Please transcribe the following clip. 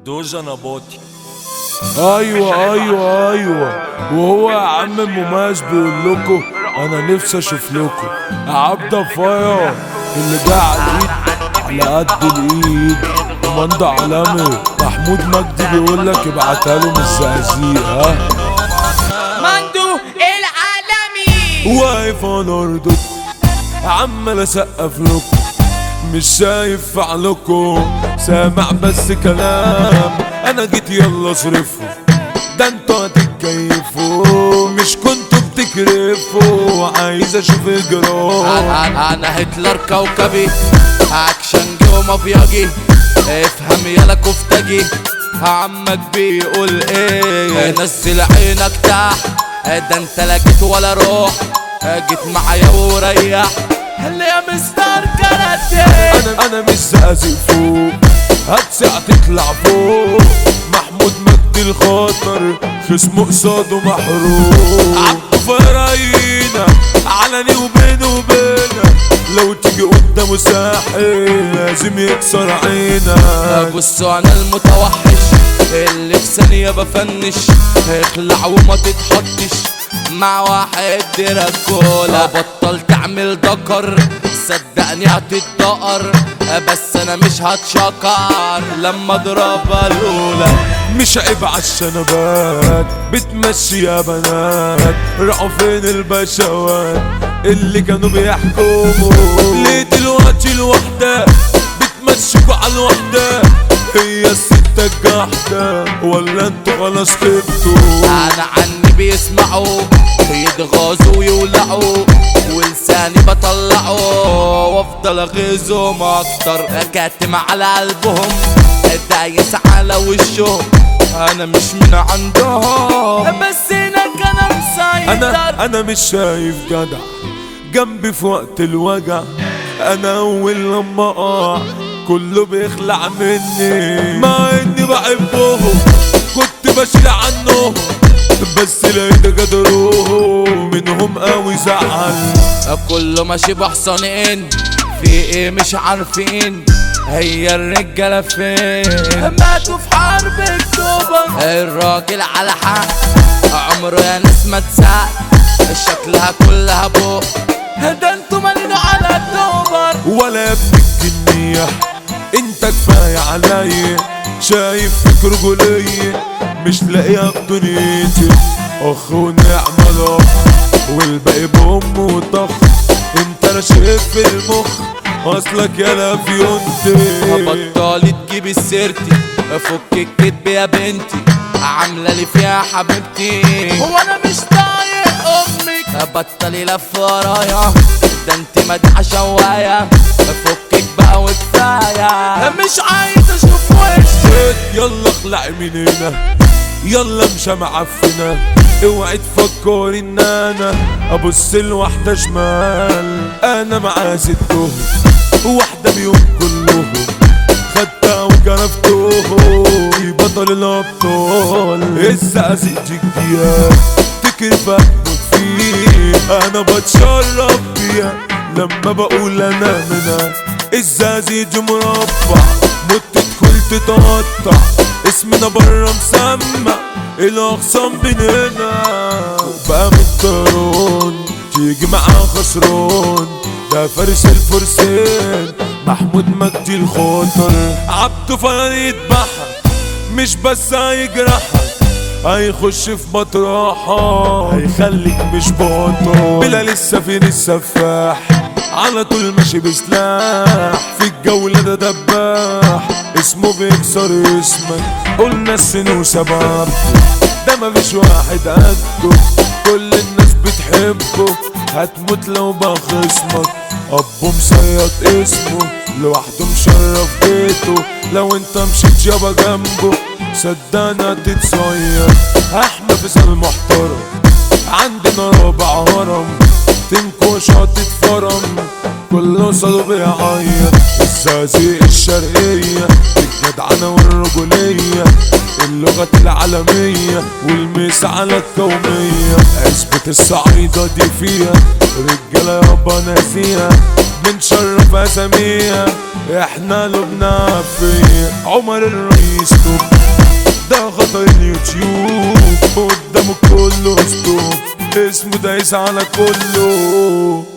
دوجا نباطي ايوه ايوه ايوه وهو يا عم المميز بيقول لكم انا نفسي اشوف لكم عبده فاير اللي جاي على الايد على قد الايد كوماندا عالمي محمود مجدي بيقول لك ابعتها له من الزقازيق ها مندو العالمي واقف على ارضكم عمال اسقف لكم مش شايف فعلكم سامع بس كلام انا جيت يلا اصرفه ده انتوا هتتكيفوا مش كنتوا بتكرفوا عايز اشوف اجرام انا أنا هتلر كوكبي اكشن جو مافياجي افهم يلا كفتاجي عمك بيقول ايه نزل عينك تحت ده انت لا جيت ولا روح جيت معايا وريح اللي يا مستر كاراتيه انا انا مش زقازق فوق هتسع تطلع فوق محمود مجدي الخاطر خصمه قصاده محروق عبده فراينا علني وبينه وبينك لو تيجي قدامه ساحل لازم يكسر عينك بصوا انا المتوحش اللي في ثانية بفنش اخلع وما تتحطش مع واحد رجولة بطل تعمل دكر صدقني هتتدقر بس انا مش هتشكر لما اضربها الاولى مش عيب عالشنبات بتمشي يا بنات راحوا فين البشوات اللي كانوا بيحكموا ليه دلوقتي الوحدة بتمشيكوا على الوحدة هي الستة الجحدة ولا انتوا خلاص كبتوا انا عني بيسمعوا يتغاظوا ويولعوا ولساني بطلعه وافضل اغيظهم اكتر كاتم على قلبهم دايس على وشهم انا مش من عندهم بس هناك انا مسيطر انا انا مش شايف جدع جنبي في وقت الوجع انا اول لما اقع كله بيخلع مني مع اني بحبهم كنت بشيل عنهم بس لقيت قدرهم منهم قوي زعل كله ماشي بحصانين في ايه مش عارفين هي الرجالة فين ماتوا في حرب اكتوبر الراجل على حق عمره يا ناس ما اتساق شكلها كلها بوق ده انتوا مالينوا على اكتوبر ولا يا ابن الجنية انت كفاية عليا شايف فيك رجولية مش لاقيها في دنيتي اخ ونعمة الاخ والباقي بأم وطخ انت انا شايف في المخ اصلك يا فيونتي بطلت تجيبي سيرتي فك الكدب يا بنتي عاملة لي فيها حبيبتي هو انا مش طايق امك بطلي لف ورايا ده انت مدعى شواية فكك بقى وكفاية مش عايز اشوف وشك يلا اخلعي من هنا يلا مش معفنة اوعي تفكري ان انا ابص لواحدة شمال انا معاها ستهم واحدة بيهم كلهم خدتها وكرفتهم في بطل الابطال الزقازيق جديا تكرف اموت فيه انا بتشرف بيها لما بقول انا منها الزقازيق مربع مت تدخل تتقطع اسمنا برا مسمع الاخصام بيننا وبقى من طيران تيجي معاه خسران ده فارس الفرسان محمود مجدي الخاطر عبده فيان يذبحك مش بس هيجرحك هيخش في مطرحك هيخليك مش بطل بلال السفير السفاح على طول ماشي بسلاح في الجولة ده دباح اسمه بيكسر اسمك قلنا السن وسباب ده مفيش واحد قده كل الناس بتحبه هتموت لو بقى خصمك ابو مسيط اسمه لوحده مشرف بيته لو انت مشيت يابا جنبه صدقني هتتصير احنا في سال محترم عندنا رابع هرم تنكوش هتتفرم كله صلب بيعيط الزقازيق الشرقية الجدعنة والرجولية اللغة العالمية والميس على الكونية عزبة الصعيدة دي فيها رجالة يابا ناسيها بنشرف اساميها احنا لبنا في عمر الرئيس توب ده خطر اليوتيوب قدامه كله ستوب اسمه دايس على كله